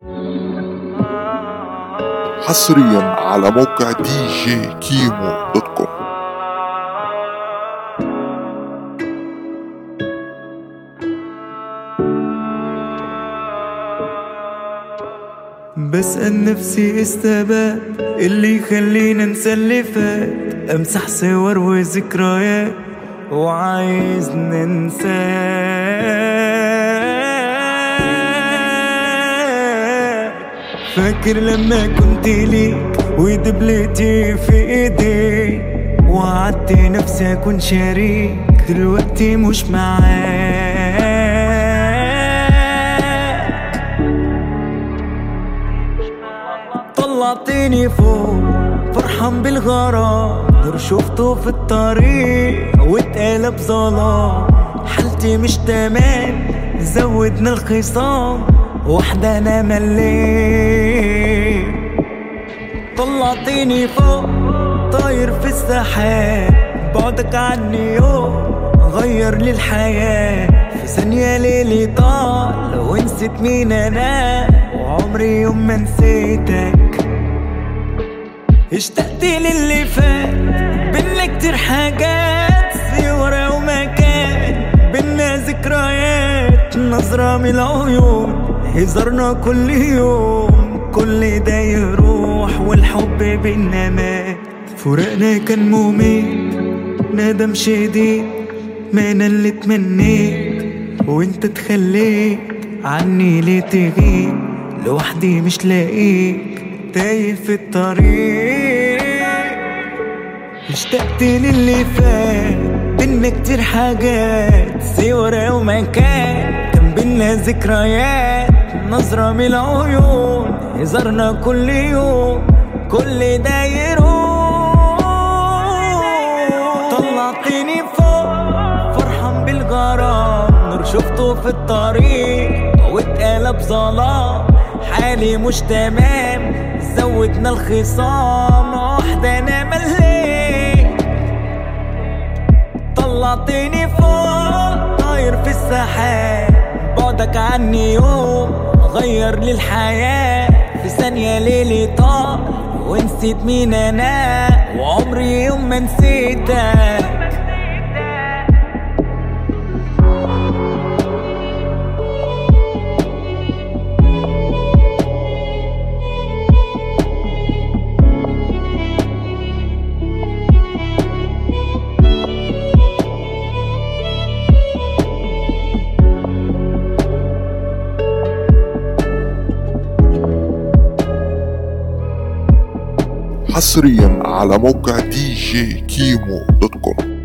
حصريا على موقع دي جي كيمو دوت كوم بسأل نفسي استباب اللي يخلينا ننسى اللي فات امسح صور وذكريات وعايز ننساك فاكر لما كنت ليك ودبلتي في ايدي وعدت نفسي اكون شريك دلوقتي مش معاك طلعتني فوق فرحان بالغرام نور شفته في الطريق واتقلب ظلام حالتي مش تمام زودنا الخصام واحدة انا مليت طلعتني فوق طاير في السحاب بعدك عني يوم غير لي الحياة في ثانية ليلي طال ونسيت مين انا وعمري يوم ما نسيتك اشتقت للي فات بينا كتير حاجات صورة ومكان بينا ذكريات نظرة من العيون هزارنا كل يوم كل ده يروح والحب بينا مات فراقنا كان مميت ندم شديد ما انا اللي اتمنيت وانت تخليت عني ليه تغيب لوحدي مش لاقيك تايه في الطريق اشتقت للي فات بينا كتير حاجات صور ومكان كان بينا ذكريات نظرة من العيون هزارنا كل يوم كل ده يروح طلعتني فوق فرحان بالغرام نور شفته في الطريق واتقلب ظلام حالي مش تمام زودنا الخصام واحدة انا مليت طلعتني فوق طاير في السحاب بعدك عني يوم غير لي الحياة في ثانية ليلي طال ونسيت مين انا وعمري يوم ما نسيتك حصريا على موقع دي جي كيمو دوت كوم